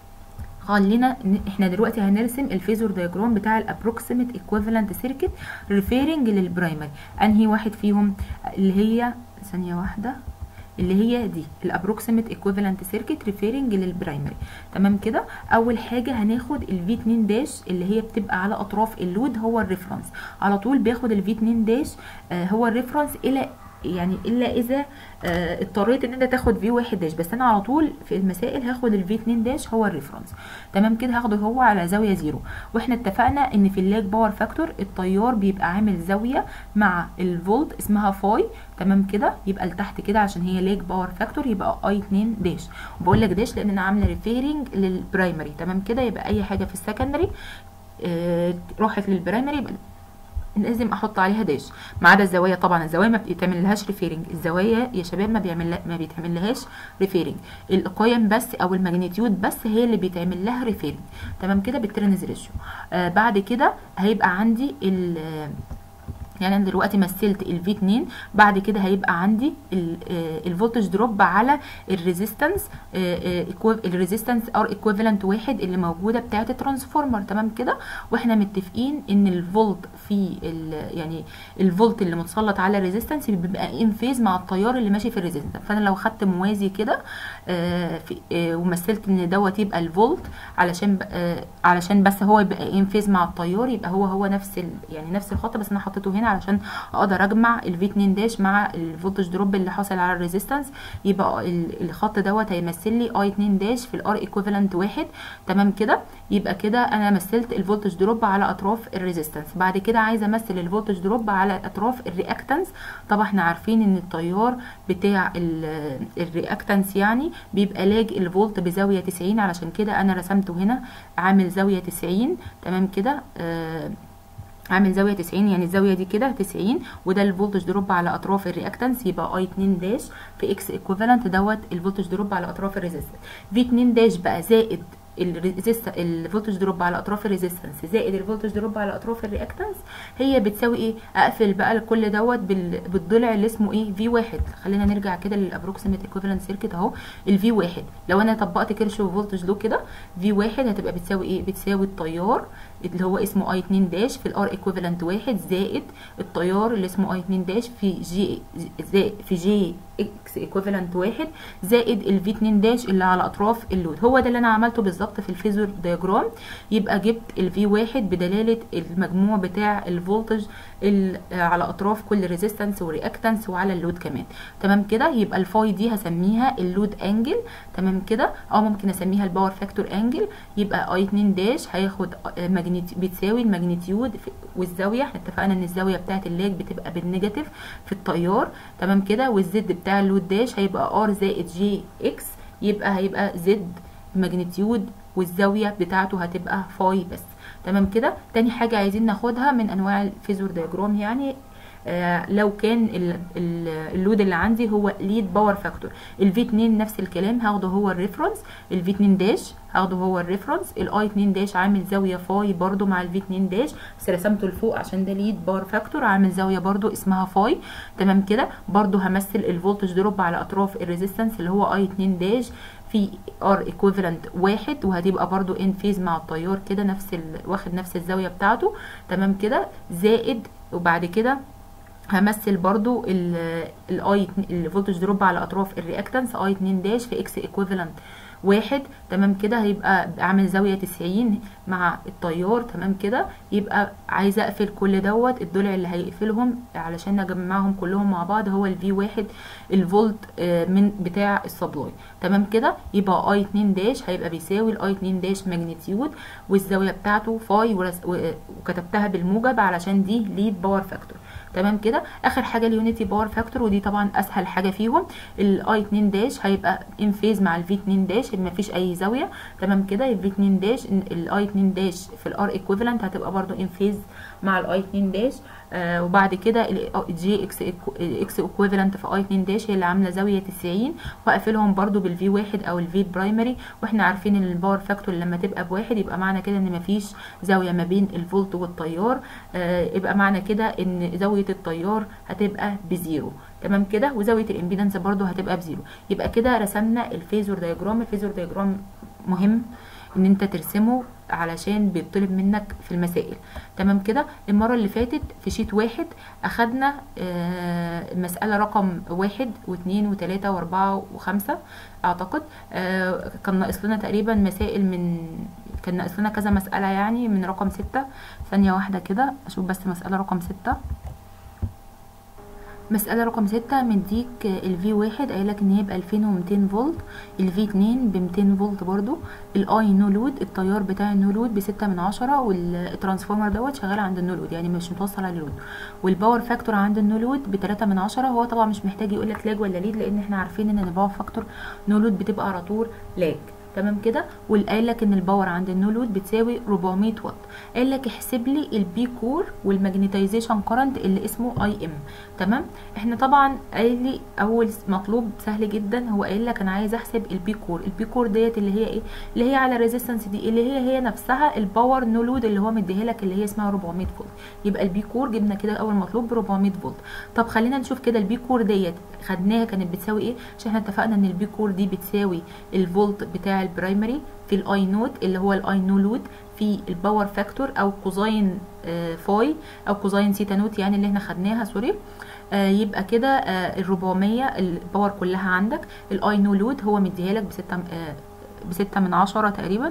خلينا احنا دلوقتي هنرسم الفيزور دياجرام بتاع الابروكسيمت ايكويفالنت سيركت ريفيرنج للبرايمري انهي واحد فيهم اللي هي ثانيه واحده اللي هي دي الابروكسيمت ايكويفالنت سيركت ريفيرنج للبرايمري تمام كده اول حاجه هناخد الفي 2 داش اللي هي بتبقى على اطراف اللود هو الريفرنس على طول بياخد الفي 2 داش آه هو الريفرنس الى يعني الا اذا آه اضطريت ان انت تاخد في واحد داش بس انا على طول في المسائل هاخد الفي 2 داش هو الريفرنس تمام كده هاخده هو على زاويه زيرو واحنا اتفقنا ان في اللاج باور فاكتور التيار بيبقى عامل زاويه مع الفولت اسمها فاي تمام كده يبقى لتحت كده عشان هي لاج باور فاكتور يبقى اي 2 داش وبقول لك داش لان انا عامله ريفيرنج للبرايمري تمام كده يبقى اي حاجه في السكندري آه راحت للبرايمري يبقى لازم احط عليها داش ما عدا الزوايا طبعا الزوايا ما بيتعمل لهاش ريفيرنج الزوايا يا شباب ما بيعمل ما بيتعمل لهاش ريفيرنج القيم بس او الماجنتيود بس هي اللي بيتعمل لها ريفيرنج تمام كده بالترنز ريشيو آه بعد كده هيبقى عندي ال يعني انا دلوقتي مثلت الفي 2 بعد كده هيبقى عندي الفولتج دروب على الريزيستنس الريزيستنس ار ايكويفالنت واحد اللي موجوده بتاعه الترانسفورمر تمام كده واحنا متفقين ان الفولت في يعني الفولت اللي متسلط على الريزيستنس بيبقى ان فيز مع التيار اللي ماشي في الريزيستنس فانا لو خدت موازي كده ومثلت ان دوت يبقى الفولت علشان علشان بس هو يبقى ان فيز مع التيار يبقى هو هو نفس يعني نفس الخط بس انا حطيته هنا هنا علشان اقدر اجمع الفي 2 داش مع الفولتج دروب اللي حاصل على الريزيستنس يبقى الخط دوت هيمثل لي اي 2 داش في الار ايكوفالنت واحد تمام كده يبقى كده انا مثلت الفولتج دروب على اطراف الريزيستنس بعد كده عايزه امثل الفولتج دروب على اطراف الرياكتنس طبعا احنا عارفين ان التيار بتاع الرياكتنس يعني بيبقى لاج الفولت بزاويه 90 علشان كده انا رسمته هنا عامل زاويه 90 تمام كده آه عامل زاويه 90 يعني الزاويه دي كده 90 وده الفولتج دروب على اطراف الرياكتنس يبقى اي 2 داش في اكس ايكوفالنت دوت الفولتج دروب على اطراف الريزيستنس في 2 داش بقى زائد الريزيست الفولتج دروب على اطراف الريزيستنس زائد الفولتج دروب على اطراف الرياكتنس هي بتساوي ايه اقفل بقى كل دوت بالضلع اللي اسمه ايه في واحد خلينا نرجع كده للابروكسيميت ايكوفالنت سيركت اهو الفي واحد لو انا طبقت كيرشوف فولتج لو كده في واحد هتبقى بتساوي ايه بتساوي التيار اللي هو اسمه اي 2 داش في الار ايكوفالنت واحد زائد التيار اللي اسمه اي 2 داش في جي زائد في جي اكس ايكوفالنت واحد زائد الفي 2 داش اللي على اطراف اللود هو ده اللي انا عملته بالظبط في الفيزور دياجرام يبقى جبت الفي واحد بدلاله المجموع بتاع الفولتج على اطراف كل ريزيستنس ورياكتنس وعلى اللود كمان تمام كده يبقى الفاي دي هسميها اللود انجل تمام كده او ممكن اسميها الباور فاكتور انجل يبقى اي 2 داش هياخد ماجنيت بتساوي الماجنتيود والزاويه احنا اتفقنا ان الزاويه بتاعه اللاج بتبقى بالنيجاتيف في التيار تمام كده والزد بتاع اللود داش هيبقى ار زائد جي اكس يبقى هيبقى زد ماجنتيود والزاويه بتاعته هتبقى فاي بس تمام كده تاني حاجه عايزين ناخدها من انواع الفيزور دياجرام يعني آه لو كان اللود اللي عندي هو ليد باور فاكتور الفي 2 نفس الكلام هاخده هو الريفرنس الفي 2 داش هاخده هو الريفرنس الاي 2 داش عامل زاويه فاي برضو مع الفي 2 داش بس رسمته لفوق عشان ده ليد باور فاكتور عامل زاويه برضو اسمها فاي تمام كده برضو همثل الفولتج دروب على اطراف الريزيستنس اللي هو اي 2 داش في ار ايكويفالنت واحد وهتبقى برضو ان فيز مع التيار كده نفس واخد نفس الزاويه بتاعته تمام كده زائد وبعد كده همثل برضو الاي الفولتج دروب على اطراف الرياكتنس اي 2 داش في اكس ايكويفالنت واحد تمام كده هيبقى عامل زاويه 90 مع التيار تمام كده يبقى عايزه اقفل كل دوت الضلع اللي هيقفلهم علشان اجمعهم كلهم مع بعض هو الفي واحد الفولت من بتاع السبلاي تمام كده يبقى اي 2 داش هيبقى بيساوي الاي 2 داش ماجنتيود والزاويه بتاعته فاي وكتبتها بالموجب علشان دي ليد باور فاكتور تمام كده اخر حاجه اليونيتي باور فاكتور ودي طبعا اسهل حاجه فيهم الاي 2 داش هيبقى ان فيز مع الفي 2 داش ما فيش اي زاويه تمام كده الفي 2 داش الاي 2 داش في الار ايكويفالنت هتبقى برده ان فيز مع الاي 2 داش آه وبعد كده الجي اكس اكس ايكويفالنت في اي 2 داش هي اللي عامله زاويه 90 واقفلهم برده بالفي واحد او الفي برايمري واحنا عارفين ان الباور فاكتور لما تبقى بواحد يبقى معنى كده ان مفيش زاويه ما بين الفولت والتيار آه يبقى معنى كده ان زاويه التيار هتبقى بزيرو تمام كده وزاويه الامبيدنس برده هتبقى بزيرو يبقى كده رسمنا الفيزور دايجرام الفيزور دايجرام مهم ان انت ترسمه علشان بيطلب منك في المسائل تمام كده المرة اللي فاتت في شيت واحد اخدنا آه مسألة رقم واحد واثنين وثلاثة واربعة وخمسة اعتقد آه كان ناقص لنا تقريبا مسائل من كان ناقص لنا كذا مسألة يعني من رقم ستة ثانية واحدة كده اشوف بس مسألة رقم ستة مسألة رقم ستة مديك الفي واحد قايلك ان هي بألفين ومتين فولت الفي اتنين بمتين فولت برضو الاي نو لود التيار بتاع النو لود بستة من عشرة والترانسفورمر دوت شغال عند النو لود يعني مش متوصل على اللود والباور فاكتور عند النو لود بتلاتة من عشرة هو طبعا مش محتاج يقولك لاج ولا ليد لان احنا عارفين ان الباور فاكتور نو لود بتبقى على طول لاج تمام كده وقال لك ان الباور عند النو لود بتساوي 400 واط قال لك احسب لي البي كور والماجنتايزيشن كارنت اللي اسمه اي ام تمام احنا طبعا قايل لي اول مطلوب سهل جدا هو قايل لك انا عايز احسب البي كور البي كور ديت اللي هي ايه اللي هي على الريزيستنس دي اللي هي هي نفسها الباور نو لود اللي هو مديها لك اللي هي اسمها 400 فولت يبقى البي كور جبنا كده اول مطلوب ب 400 فولت طب خلينا نشوف كده البي كور ديت خدناها كانت بتساوي ايه عشان احنا اتفقنا ان البي كور دي بتساوي الفولت بتاع البرايمري في الاي نوت اللي هو الاي نو لود في الباور فاكتور او كوزاين آه فاي او كوزاين سيتا نوت يعني اللي احنا خدناها سوري آه يبقى كده آه ال 400 الباور كلها عندك الاي نو لود هو مديها لك بستة آه بستة من عشرة تقريبا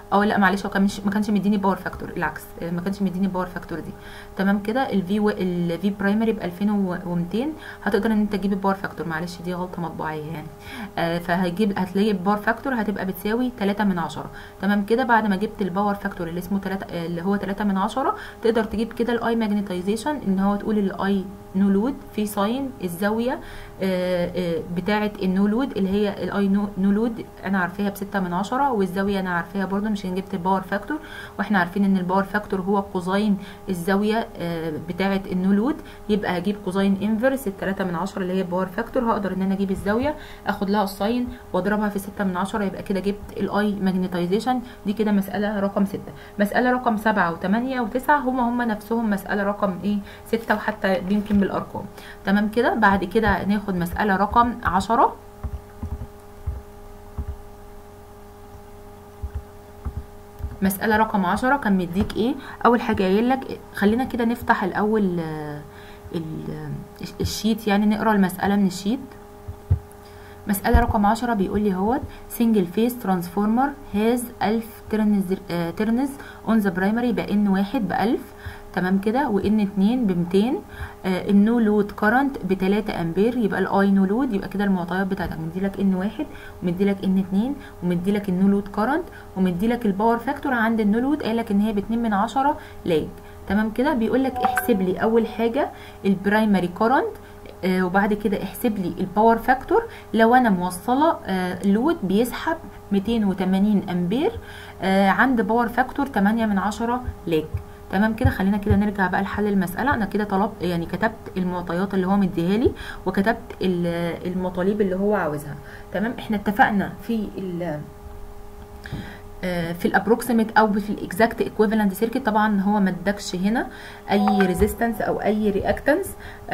اه لا معلش هو كان مش ما كانش مديني باور فاكتور العكس آه، ما كانش مديني باور فاكتور دي تمام كده الفي و... الفي برايمري ب 2200 هتقدر ان انت تجيب الباور فاكتور معلش دي غلطه مطبوعيه يعني آه فهتجيب هتلاقي الباور فاكتور هتبقى بتساوي 3 من 10 تمام كده بعد ما جبت الباور فاكتور اللي اسمه 3 آه، اللي هو 3 من 10 تقدر تجيب كده الاي ماجنتايزيشن ان هو تقول الاي نو لود في ساين الزاويه آه، آه، بتاعه النو لود اللي هي الاي نو لود انا عارفاها بستة من عشرة والزاويه انا عارفاها برضو مش جبت الباور فاكتور واحنا عارفين ان الباور فاكتور هو كوزاين الزاويه آه، بتاعه النو لود يبقى هجيب كوزاين انفرس التلاتة من عشرة اللي هي الباور فاكتور هقدر ان انا اجيب الزاويه اخد لها الساين واضربها في ستة من عشرة يبقى كده جبت الاي ماجنتايزيشن دي كده مساله رقم ستة مساله رقم سبعة وثمانية وتسعة هما هما نفسهم مساله رقم ايه ستة وحتى يمكن بالارقام تمام كده بعد كده ناخد مساله رقم عشرة مسألة رقم عشرة كان مديك ايه اول حاجة قايل لك خلينا كده نفتح الاول آه، ال- الشيت يعني نقرا المسألة من الشيت مسألة رقم عشرة بيقول لي هو single phase transformer has 1000 turns آه، turns on the primary يبقى ان واحد بألف تمام كده وان اتنين بمتين آه النو لود كرنت بتلاتة امبير يبقى الاي نو لود يبقى كده المعطيات بتاعتك مديلك ان واحد ومديلك ان اتنين ومديلك النو لود كرنت ومديلك الباور فاكتور عند النو لود قايلك ان هي باتنين من عشرة لاج تمام كده بيقول لك احسب لي اول حاجه البرايمري كرنت آه وبعد كده احسب لي الباور فاكتور لو انا موصله آه لود بيسحب 280 امبير آه عند باور فاكتور 8 من 10 لاج تمام كده خلينا كده نرجع بقى لحل المساله انا كده طلبت يعني كتبت المعطيات اللي هو مديها لي وكتبت ال- المطالب اللي هو عاوزها تمام احنا اتفقنا في ال آه، في الابروكسيميت او في الاكزاكت ايكويفالنت سيركت طبعا هو ما ادكش هنا اي ريزيستنس او اي رياكتنس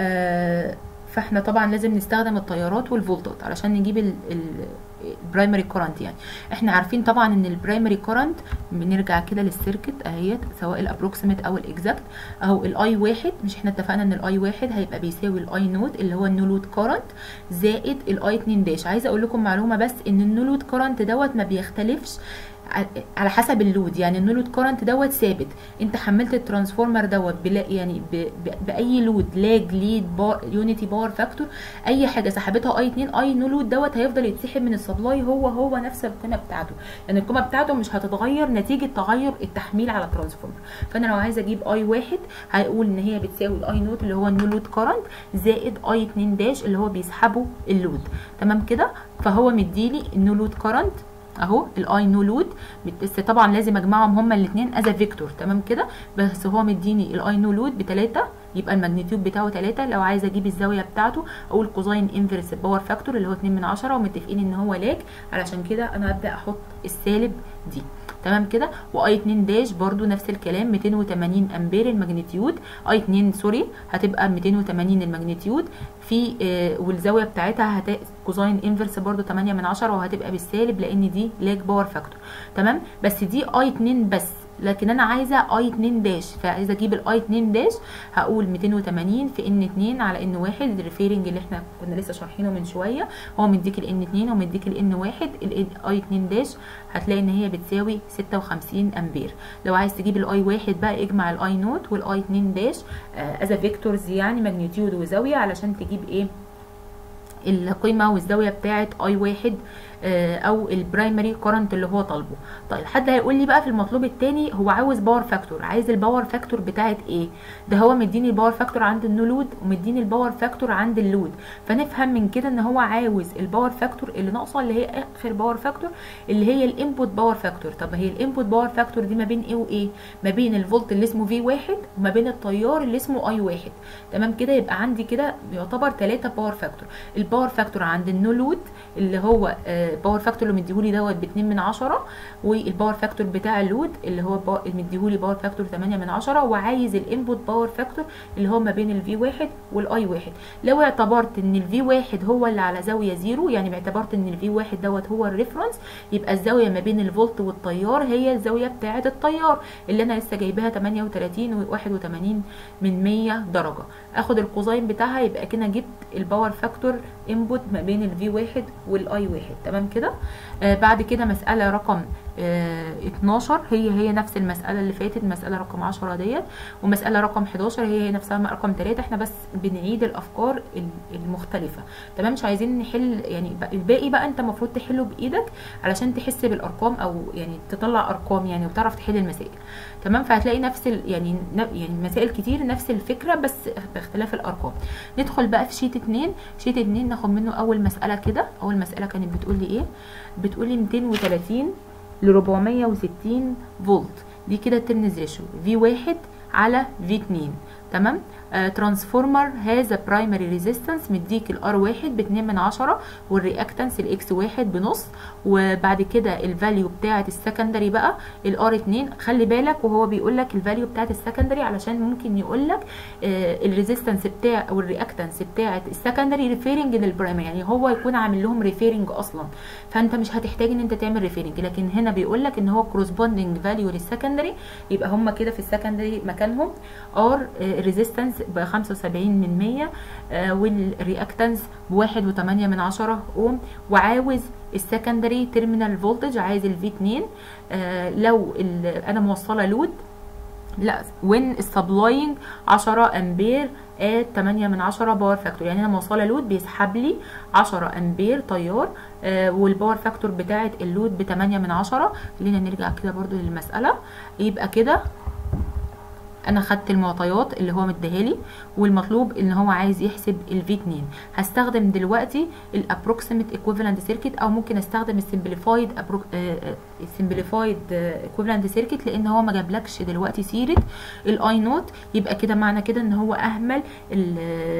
فاحنا طبعا لازم نستخدم التيارات والفولتات علشان نجيب البرايمري كورنت يعني احنا عارفين طبعا ان البرايمري كورنت بنرجع كده للسيركت اهيت سواء الابروكسيميت او الاكزاكت اهو الاي واحد مش احنا اتفقنا ان الاي واحد هيبقى بيساوي الاي نوت اللي هو النو لود كورنت زائد الاي 2 داش عايزه اقول لكم معلومه بس ان النو لود كورنت دوت ما بيختلفش على حسب اللود يعني النولود كورنت دوت ثابت انت حملت الترانسفورمر دوت بلا يعني ب ب باي لود لاج ليد بار يونيتي باور فاكتور اي حاجه سحبتها اي 2 اي نولود دوت هيفضل يتسحب من السبلاي هو هو نفس القيمه بتاعته يعني القيمه بتاعته مش هتتغير نتيجه تغير التحميل على الترانسفورمر فانا لو عايزه اجيب اي واحد هيقول ان هي بتساوي الاي نوت اللي هو النولود كورنت زائد اي 2 داش اللي هو بيسحبه اللود تمام كده فهو مديلي النولود كورنت اهو الاي نو لود بس طبعا لازم اجمعهم هما الاثنين از فيكتور تمام كده بس هو مديني الاي نو لود بتلاتة يبقى الماجنتيود بتاعه 3 لو عايزه اجيب الزاويه بتاعته اقول كوزاين انفرس الباور فاكتور اللي هو 2 من 10 ومتفقين ان هو لاج علشان كده انا ابدا احط السالب دي تمام كده واي 2 داش برضو نفس الكلام 280 امبير الماجنتيود اي 2 سوري هتبقى 280 الماجنتيود في آه والزاويه بتاعتها هت كوزاين انفرس برضو 8 من 10 وهتبقى بالسالب لان دي لاج باور فاكتور تمام بس دي اي 2 بس لكن انا عايزه اي 2 داش فعايزه اجيب الاي 2 داش هقول 280 في ان 2 على ان 1 الريفيرنج اللي احنا كنا لسه شارحينه من شويه هو مديك الان 2 ومديك الان 1 الاي 2 داش هتلاقي ان هي بتساوي 56 امبير لو عايز تجيب الاي 1 بقى اجمع الاي نوت والاي 2 داش از فيكتورز يعني ماجنتيود وزاويه علشان تجيب ايه القيمه والزاويه بتاعه اي 1 او البرايمري كورنت اللي هو طالبه طيب حد هيقول لي بقى في المطلوب الثاني هو عاوز باور فاكتور عايز الباور فاكتور بتاعت ايه ده هو مديني الباور فاكتور عند النو لود ومديني الباور فاكتور عند اللود فنفهم من كده ان هو عاوز الباور فاكتور اللي ناقصه اللي هي اخر باور فاكتور اللي هي الانبوت باور فاكتور طب هي الانبوت باور فاكتور دي ما بين ايه وايه ما بين الفولت اللي اسمه في واحد وما بين التيار اللي اسمه اي واحد تمام كده يبقى عندي كده يعتبر ثلاثة باور فاكتور الباور فاكتور عند النو لود اللي هو آه الباور فاكتور اللي مديهولي دوت ب 2 من 10 والباور فاكتور بتاع اللود اللي هو مديهولي باور فاكتور 8 من 10 وعايز الانبوت باور فاكتور اللي هو ما بين الفي 1 والاي 1 لو اعتبرت ان الفي 1 هو اللي على زاويه زيرو يعني اعتبرت ان الفي 1 دوت هو الريفرنس يبقى الزاويه ما بين الفولت والتيار هي الزاويه بتاعه التيار اللي انا لسه جايباها 38 و81 من 100 درجه اخد الكوزاين بتاعها يبقى كده جبت الباور فاكتور انبوت ما بين الفي 1 والاي 1 تمام كده آه بعد كده مساله رقم اه 12 هي هي نفس المساله اللي فاتت مساله رقم 10 ديت ومساله رقم 11 هي هي نفسها رقم 3 احنا بس بنعيد الافكار المختلفه تمام مش عايزين نحل يعني الباقي بقى انت المفروض تحله بايدك علشان تحس بالارقام او يعني تطلع ارقام يعني وتعرف تحل المسائل تمام فهتلاقي نفس ال يعني يعني مسائل كتير نفس الفكره بس باختلاف الارقام ندخل بقى في شيت 2 شيت 2 ناخد منه اول مساله كده اول مساله كانت بتقول لي ايه بتقول لي 230 ل 460 فولت دي كده الترنز ريشيو في 1 على في 2 تمام ترانسفورمر هذا برايمري ريزيستنس مديك الار واحد باتنين من عشرة والرياكتنس الاكس واحد بنص وبعد كده الفاليو بتاعه السكندري بقى الار اتنين خلي بالك وهو بيقول لك الفاليو بتاعه السكندري علشان ممكن يقول لك آه الريزيستنس بتاع او الرياكتنس بتاعه السكندري ريفيرنج للبرايمري يعني هو يكون عامل لهم ريفيرنج اصلا فانت مش هتحتاج ان انت تعمل ريفيرنج لكن هنا بيقول لك ان هو كورسبوندنج فاليو للسكندري يبقى هم كده في السكندري مكانهم ار ريزيستنس ب 75 من 100 آه والرياكتنس بواحد وتمانية من عشرة اوم وعاوز السكندري تيرمينال فولتج عايز الفي 2 آه لو انا موصله لود لا وين السبلاينج 10 امبير ات 8 من 10 باور فاكتور يعني انا موصله لود بيسحب لي 10 امبير تيار آه والباور فاكتور بتاعه اللود ب 8 من 10 خلينا نرجع كده برده للمساله يبقى كده انا خدت المعطيات اللي هو مديهالي والمطلوب ان هو عايز يحسب الفي 2 هستخدم دلوقتي الابروكسيمت ايكويفالنت سيركت او ممكن استخدم السمبليفايد السمبليفايد ايكويفالنت سيركت لان هو ما جابلكش دلوقتي سيره الاي نوت يبقى كده معنى كده ان هو اهمل ال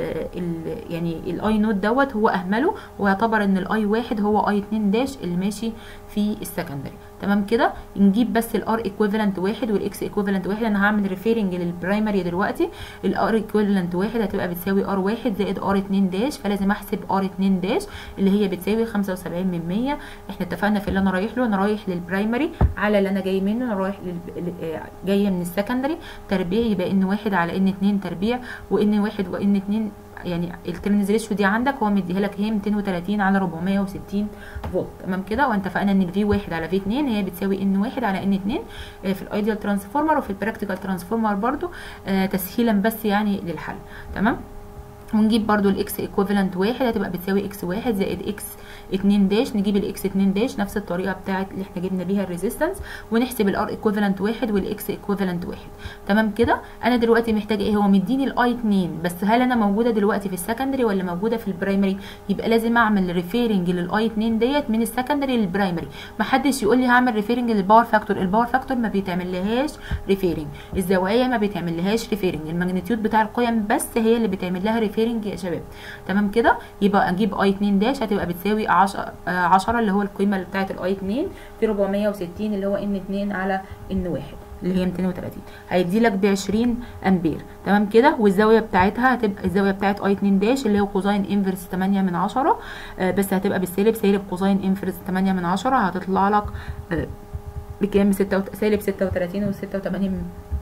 ال يعني الاي نوت دوت هو اهمله ويعتبر ان الاي واحد هو اي 2 داش اللي ماشي في السكندري تمام كده نجيب بس الار ايكويفالنت واحد والاكس ايكويفالنت واحد انا هعمل ريفيرنج للبرايمري دلوقتي الار ايكويفالنت واحد هتبقى بتساوي ار واحد زائد ار 2 داش فلازم احسب ار 2 داش اللي هي بتساوي 75 من 100 احنا اتفقنا في اللي انا رايح له انا رايح للبرايمري على اللي انا جاي منه انا رايح لل... جايه من السكندري تربيع يبقى ان واحد على ان 2 تربيع وان واحد وان 2 يعني الترنز ريشيو دي عندك هو مديها لك هي 230 على 460 فولت تمام كده واتفقنا ان الفي 1 على في 2 هي بتساوي ان 1 على ان 2 في الايديال ترانسفورمر وفي البراكتيكال ترانسفورمر برضو تسهيلا بس يعني للحل تمام ونجيب برضو الاكس ايكوفالنت واحد هتبقى بتساوي اكس واحد زائد اكس 2 داش نجيب الاكس 2 داش نفس الطريقه بتاعت اللي احنا جبنا بيها الريزيستنس ونحسب الار ايكوفالنت واحد والاكس ايكوفالنت واحد تمام كده انا دلوقتي محتاجه ايه هو مديني الاي 2 بس هل انا موجوده دلوقتي في السكندري ولا موجوده في البرايمري يبقى لازم اعمل ريفيرنج للاي 2 ديت من السكندري للبرايمري محدش يقول لي هعمل ريفيرنج للباور فاكتور الباور فاكتور ما بيتعملهاش ريفيرنج الزوايا ما بيتعملهاش ريفيرنج الماجنتيود بتاع القيم بس هي اللي بتعمل لها ريفيرنج يا شباب تمام كده يبقى اجيب اي 2 داش هتبقى بتساوي 10 10 اللي هو القيمه اللي بتاعه الاي 2 في 460 اللي هو ان 2 على ان 1 اللي هي 230 هيدي لك ب 20 امبير تمام كده والزاويه بتاعتها هتبقى الزاويه بتاعت اي 2 داش اللي هو كوزاين انفرس 8 من 10 آه بس هتبقى بالسالب سالب كوزاين انفرس 8 من 10 هتطلع لك آه بكام سالب 36 و 86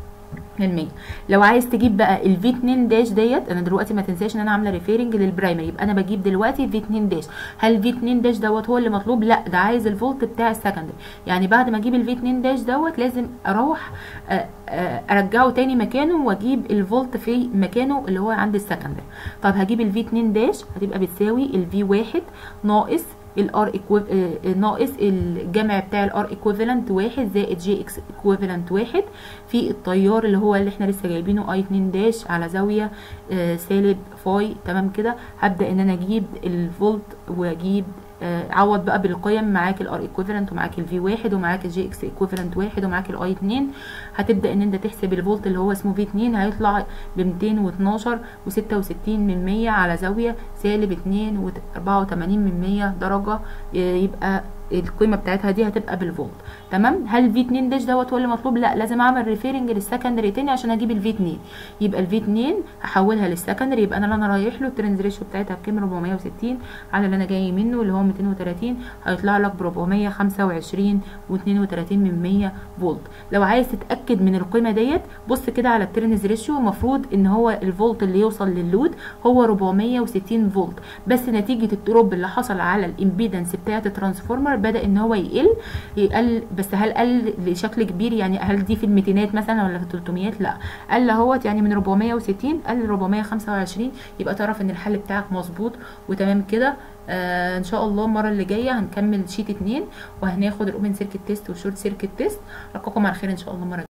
المية لو عايز تجيب بقى الفي 2 داش ديت انا دلوقتي ما تنساش ان انا عامله ريفيرنج للبرايمري يبقى انا بجيب دلوقتي في 2 داش هل في 2 داش دوت هو اللي مطلوب لا ده عايز الفولت بتاع السكندري يعني بعد ما اجيب الفي 2 داش دوت لازم اروح ارجعه تاني مكانه واجيب الفولت في مكانه اللي هو عند السكندري طب هجيب الفي 2 داش هتبقى بتساوي الفي 1 ناقص الار ناقص الجمع بتاع الار ايكويفالنت واحد زائد جي اكس ايكويفالنت واحد في التيار اللي هو اللي احنا لسه جايبينه اي 2 داش على زاويه آه سالب فاي تمام كده هبدا ان انا اجيب الفولت واجيب آه عوض بقى بالقيم معاك الار ايكويفالنت ومعاك الفي واحد ومعاك الجي اكس ايكويفالنت واحد ومعاك الاي 2 هتبدا ان انت تحسب الفولت اللي هو اسمه في 2 هيطلع ب 212 و66 من 100 على زاويه سالب 2 و84 من 100 درجه يبقى القيمه بتاعتها دي هتبقى بالفولت تمام هل في 2 داش دوت هو اللي مطلوب لا لازم اعمل ريفيرنج للسكندري تاني عشان اجيب الفي 2 يبقى الفي 2 هحولها للسكندري يبقى انا اللي انا رايح له الترنز ريشيو بتاعتها بكام 460 على اللي انا جاي منه اللي هو 230 هيطلع لك ب 425 و32 من 100 فولت لو عايز تتاكد من القيمه ديت بص كده على الترنز ريشيو المفروض ان هو الفولت اللي يوصل لللود هو 460 فولت بس نتيجه الدروب اللي حصل على الامبيدنس بتاعه الترانسفورمر بدا ان هو يقل يقل بس هل قل لشكل كبير يعني هل دي في الميتينات مثلا ولا في التلتميات لا قل اهوت يعني من 460 قل ل 425 يبقى تعرف ان الحل بتاعك مظبوط وتمام كده آه ان شاء الله المره اللي جايه هنكمل شيت اتنين وهناخد الاوبن سيركت تيست والشورت سيركت تيست القاكم على خير ان شاء الله مره